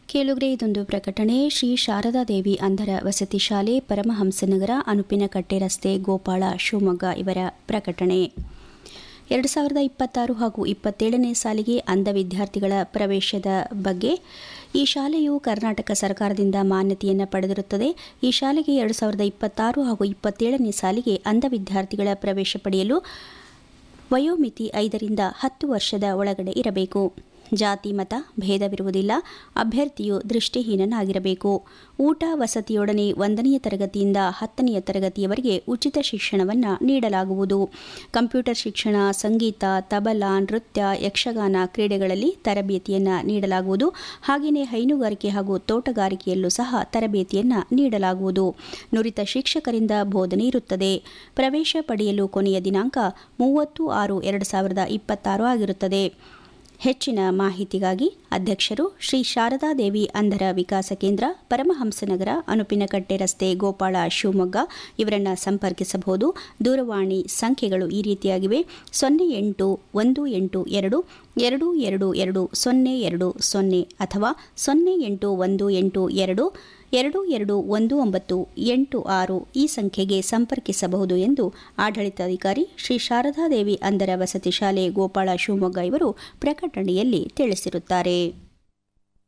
ಕೇಳುಗ್ರೆ ಇದೊಂದು ಪ್ರಕಟಣೆ ಶ್ರೀ ಶಾರದಾದೇವಿ ಅಂಧರ ವಸತಿ ಶಾಲೆ ಪರಮಹಂಸನಗರ ಅನುಪಿನಕಟ್ಟೆ ರಸ್ತೆ ಗೋಪಾಳ ಶಿವಮೊಗ್ಗ ಇವರ ಪ್ರಕಟಣೆ ಎರಡು ಸಾವಿರದ ಇಪ್ಪತ್ತಾರು ಹಾಗೂ ಇಪ್ಪತ್ತೇಳನೇ ಸಾಲಿಗೆ ಅಂಧ ವಿದ್ಯಾರ್ಥಿಗಳ ಪ್ರವೇಶದ ಬಗ್ಗೆ ಈ ಶಾಲೆಯು ಕರ್ನಾಟಕ ಸರ್ಕಾರದಿಂದ ಮಾನ್ಯತೆಯನ್ನು ಪಡೆದಿರುತ್ತದೆ ಈ ಶಾಲೆಗೆ ಎರಡು ಸಾವಿರದ ಇಪ್ಪತ್ತಾರು ಹಾಗೂ ಇಪ್ಪತ್ತೇಳನೇ ಸಾಲಿಗೆ ಅಂಧ ವಿದ್ಯಾರ್ಥಿಗಳ ಪ್ರವೇಶ ಪಡೆಯಲು ವಯೋಮಿತಿ ಐದರಿಂದ ಹತ್ತು ವರ್ಷದ ಒಳಗಡೆ ಇರಬೇಕು ಜಾತಿ ಮತ ಭೇದವಿರುವುದಿಲ್ಲ ಅಭ್ಯರ್ಥಿಯು ದೃಷ್ಟಿಹೀನನಾಗಿರಬೇಕು ಊಟ ವಸತಿಯೊಡನೆ ಒಂದನೆಯ ತರಗತಿಯಿಂದ ಹತ್ತನೆಯ ತರಗತಿಯವರೆಗೆ ಉಚಿತ ಶಿಕ್ಷಣವನ್ನು ನೀಡಲಾಗುವುದು ಕಂಪ್ಯೂಟರ್ ಶಿಕ್ಷಣ ಸಂಗೀತ ತಬಲಾ ನೃತ್ಯ ಯಕ್ಷಗಾನ ಕ್ರೀಡೆಗಳಲ್ಲಿ ತರಬೇತಿಯನ್ನು ನೀಡಲಾಗುವುದು ಹಾಗೆಯೇ ಹೈನುಗಾರಿಕೆ ಹಾಗೂ ತೋಟಗಾರಿಕೆಯಲ್ಲೂ ಸಹ ತರಬೇತಿಯನ್ನು ನೀಡಲಾಗುವುದು ನುರಿತ ಶಿಕ್ಷಕರಿಂದ ಬೋಧನೆ ಇರುತ್ತದೆ ಪ್ರವೇಶ ಪಡೆಯಲು ಕೊನೆಯ ದಿನಾಂಕ ಮೂವತ್ತು ಆರು ಎರಡು ಸಾವಿರದ ಇಪ್ಪತ್ತಾರು ಆಗಿರುತ್ತದೆ ಹೆಚ್ಚಿನ ಮಾಹಿತಿಗಾಗಿ ಅಧ್ಯಕ್ಷರು ಶ್ರೀ ಶಾರದಾದೇವಿ ಅಂಧರ ವಿಕಾಸ ಕೇಂದ್ರ ಪರಮಹಂಸನಗರ ಅನುಪಿನಕಟ್ಟೆ ರಸ್ತೆ ಗೋಪಾಳ ಶಿವಮೊಗ್ಗ ಇವರನ್ನು ಸಂಪರ್ಕಿಸಬಹುದು ದೂರವಾಣಿ ಸಂಖ್ಯೆಗಳು ಈ ರೀತಿಯಾಗಿವೆ ಸೊನ್ನೆ ಎಂಟು ಒಂದು ಎಂಟು ಎರಡು ಎರಡು ಎರಡು ಎರಡು ಸೊನ್ನೆ ಎರಡು ಸೊನ್ನೆ ಅಥವಾ ಸೊನ್ನೆ ಎಂಟು ಒಂದು ಎಂಟು ಎರಡು ಎರಡು ಎರಡು ಒಂದು ಒಂಬತ್ತು ಎಂಟು ಆರು ಈ ಸಂಖ್ಯೆಗೆ ಸಂಪರ್ಕಿಸಬಹುದು ಎಂದು ಆಡಳಿತಾಧಿಕಾರಿ ಶ್ರೀ ಶಾರದಾದೇವಿ ಅಂಧರ ವಸತಿ ಶಾಲೆ ಗೋಪಾಳ ಶಿವಮೊಗ್ಗ ಇವರು ಪ್ರಕಟಣೆಯಲ್ಲಿ ತಿಳಿಸಿರುತ್ತಾರೆ